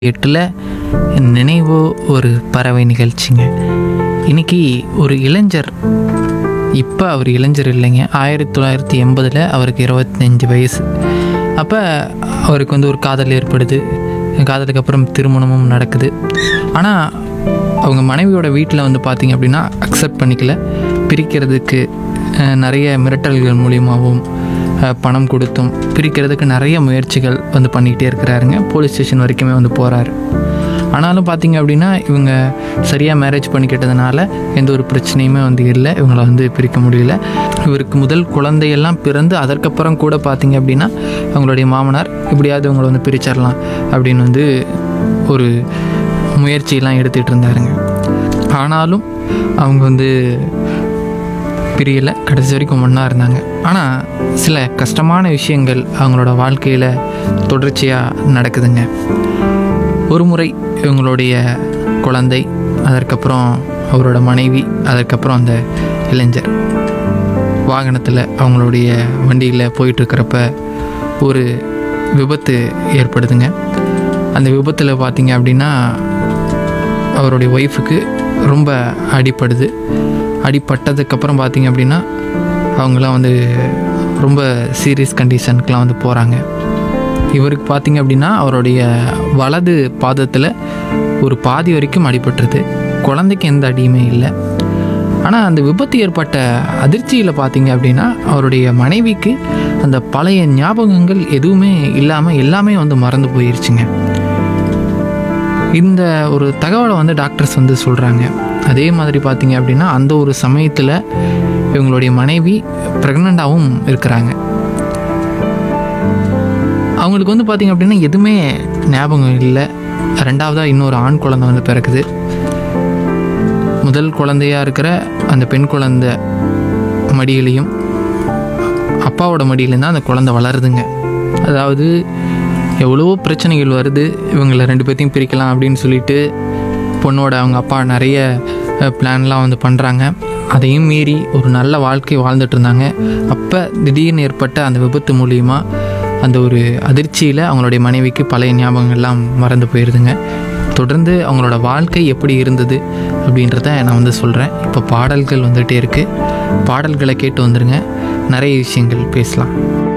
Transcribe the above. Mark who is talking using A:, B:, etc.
A: எட்டில் நினைவோ ஒரு பறவை நிகழ்ச்சிங்க இன்னைக்கு ஒரு இளைஞர் இப்போ அவர் இளைஞர் இல்லைங்க ஆயிரத்தி தொள்ளாயிரத்தி எண்பதில் அவருக்கு இருபத்தஞ்சி வயசு அப்போ அவருக்கு வந்து ஒரு காதல் ஏற்படுது காதலுக்கு அப்புறம் திருமணமும் நடக்குது ஆனால் அவங்க மனைவியோட வீட்டில் வந்து பார்த்தீங்க அப்படின்னா அக்செப்ட் பண்ணிக்கல பிரிக்கிறதுக்கு அஹ், நிறைய மிரட்டல்கள் மூலியமாகவும் அஹ், பணம் கொடுத்தும் பிரிக்கிறதுக்கு நிறைய முயற்சிகள் வந்து பண்ணிக்கிட்டே இருக்கிறாருங்க போலீஸ் ஸ்டேஷன் வரைக்குமே வந்து போகிறாரு ஆனாலும் பார்த்தீங்க அப்படின்னா இவங்க சரியாக மேரேஜ் பண்ணிக்கிட்டதுனால எந்த ஒரு பிரச்சனையுமே வந்து இல்லை இவங்களை வந்து பிரிக்க முடியல இவருக்கு முதல் குழந்தையெல்லாம் பிறந்து அதற்கப்புறம் கூட பார்த்தீங்க அப்படின்னா அவங்களுடைய மாமனார் எப்படியாவது இவங்களை வந்து பிரிச்சிடலாம் அப்படின்னு வந்து ஒரு முயற்சியெல்லாம் எடுத்துகிட்டு இருந்தாருங்க ஆனாலும் அவங்க வந்து பிரியலை கடைசி வரைக்கும் ஒன்றா இருந்தாங்க ஆனால் சில கஷ்டமான விஷயங்கள் அவங்களோட வாழ்க்கையில் தொடர்ச்சியாக நடக்குதுங்க ஒரு முறை இவங்களுடைய குழந்தை அதற்கப்புறம் அவரோட மனைவி அதற்கப்புறம் அந்த இளைஞர் வாகனத்தில் அவங்களுடைய வண்டியில் போயிட்டுருக்கிறப்ப ஒரு விபத்து ஏற்படுதுங்க அந்த விபத்தில் பார்த்தீங்க அப்படின்னா அவருடைய ஒய்ஃபுக்கு ரொம்ப அடிப்படுது அடிப்பட்டதுக்கப்புறம் பார்த்தீங்க அப்படின்னா அவங்களாம் வந்து ரொம்ப சீரியஸ் கண்டிஷனுக்குலாம் வந்து போகிறாங்க இவருக்கு பார்த்தீங்க அப்படின்னா அவருடைய வலது பாதத்தில் ஒரு பாதி வரைக்கும் அடிபட்டுருது குழந்தைக்கு எந்த அடியுமே இல்லை ஆனால் அந்த விபத்து ஏற்பட்ட அதிர்ச்சியில் பார்த்தீங்க அப்படின்னா அவருடைய மனைவிக்கு அந்த பழைய ஞாபகங்கள் எதுவுமே இல்லாமல் எல்லாமே வந்து மறந்து போயிருச்சுங்க இந்த ஒரு தகவலை வந்து டாக்டர்ஸ் வந்து சொல்கிறாங்க அதே மாதிரி பார்த்தீங்க அப்படின்னா அந்த ஒரு சமயத்தில் இவங்களுடைய மனைவி ப்ரெக்னெண்ட்டாகவும் இருக்கிறாங்க அவங்களுக்கு வந்து பார்த்தீங்க அப்படின்னா எதுவுமே ஞாபகம் இல்லை ரெண்டாவதாக இன்னொரு ஆண் குழந்தை வந்து பிறக்குது முதல் குழந்தையா இருக்கிற அந்த பெண் குழந்தை மடியிலையும் அப்பாவோட மடியிலேருந்து தான் அந்த குழந்தை வளருதுங்க அதாவது எவ்வளவோ பிரச்சனைகள் வருது இவங்களை ரெண்டு பேர்த்தையும் பிரிக்கலாம் அப்படின்னு சொல்லிட்டு பொண்ணோட அவங்க அப்பா நிறைய பிளான்லாம் வந்து பண்ணுறாங்க அதையும் மீறி ஒரு நல்ல வாழ்க்கை வாழ்ந்துட்டு இருந்தாங்க அப்போ திடீர்னு ஏற்பட்ட அந்த விபத்து மூலியமா அந்த ஒரு அதிர்ச்சியில் அவங்களுடைய மனைவிக்கு பழைய ஞாபகங்கள்லாம் மறந்து போயிடுதுங்க தொடர்ந்து அவங்களோட வாழ்க்கை எப்படி இருந்தது அப்படின்றத நான் வந்து சொல்கிறேன் இப்போ பாடல்கள் வந்துகிட்டே இருக்குது பாடல்களை கேட்டு வந்துருங்க நிறைய விஷயங்கள் பேசலாம்